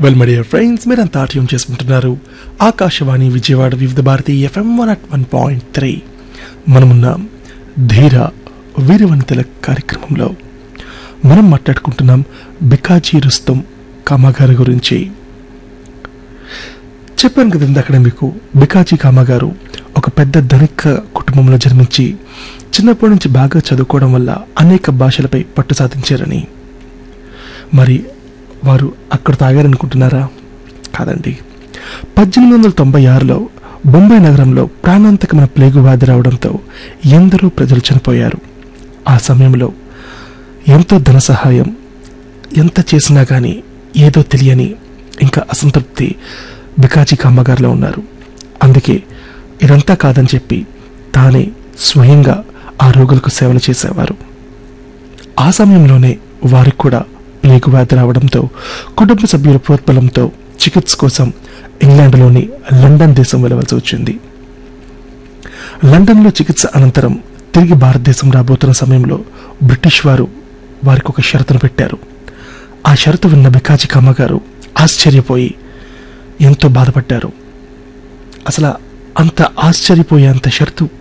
well my dear friends మీరంతా ఆటయం చేసుకుంటున్నారు Akashvani Vijayawada Vividh Bharati FM one at one point three మనమున్నాం ధీర వీరవనితల కార్యక్రమంలో మనం మాట్లాడుకుంటున్నాం బికాజీ రుస్తం కామాగారు గురించి చెప్పాను కదా ఇందాకనే మీకు బికాజీ కామాగారు ఒక పెద్ద ధనిక కుటుంబంలో జన్మించి చిన్నప్పటి నుంచి బాగా చదువుకోవడం వల్ల అనేక భాషలపై పట్టు సాధించారని మరి వారు అక్కడ తాగారనుకుంటున్నారా కాదండి పద్దెనిమిది వందల తొంభై ఆరులో బొంబాయి నగరంలో ప్రాణాంతకమైన ప్లేగు వ్యాధి రావడంతో ఎందరో ప్రజలు చనిపోయారు ఆ సమయంలో ఎంతో ధన సహాయం ఎంత చేసినా కానీ ఏదో తెలియని ఇంకా అసంతృప్తి బికాజీ కామ్మగారిలో ఉన్నారు అందుకే ఇదంతా కాదని చెప్పి తానే స్వయంగా ఆ రోగులకు సేవలు చేసేవారు ఆ సమయంలోనే వారికి కూడా ప్లేగు వ్యాధి రావడంతో కుటుంబ సభ్యుల ప్రోత్బలంతో చికిత్స కోసం ఇంగ్లాండ్లోని లండన్ దేశం వెళ్ళవలసి వచ్చింది లండన్లో చికిత్స అనంతరం తిరిగి భారతదేశం రాబోతున్న సమయంలో బ్రిటిష్ వారు వారికి ఒక షరతును పెట్టారు ఆ షరతు విన్న బికాజీ కామ్మ గారు ఆశ్చర్యపోయి ఎంతో బాధపడ్డారు అసలు అంత ఆశ్చర్యపోయేంత షరతు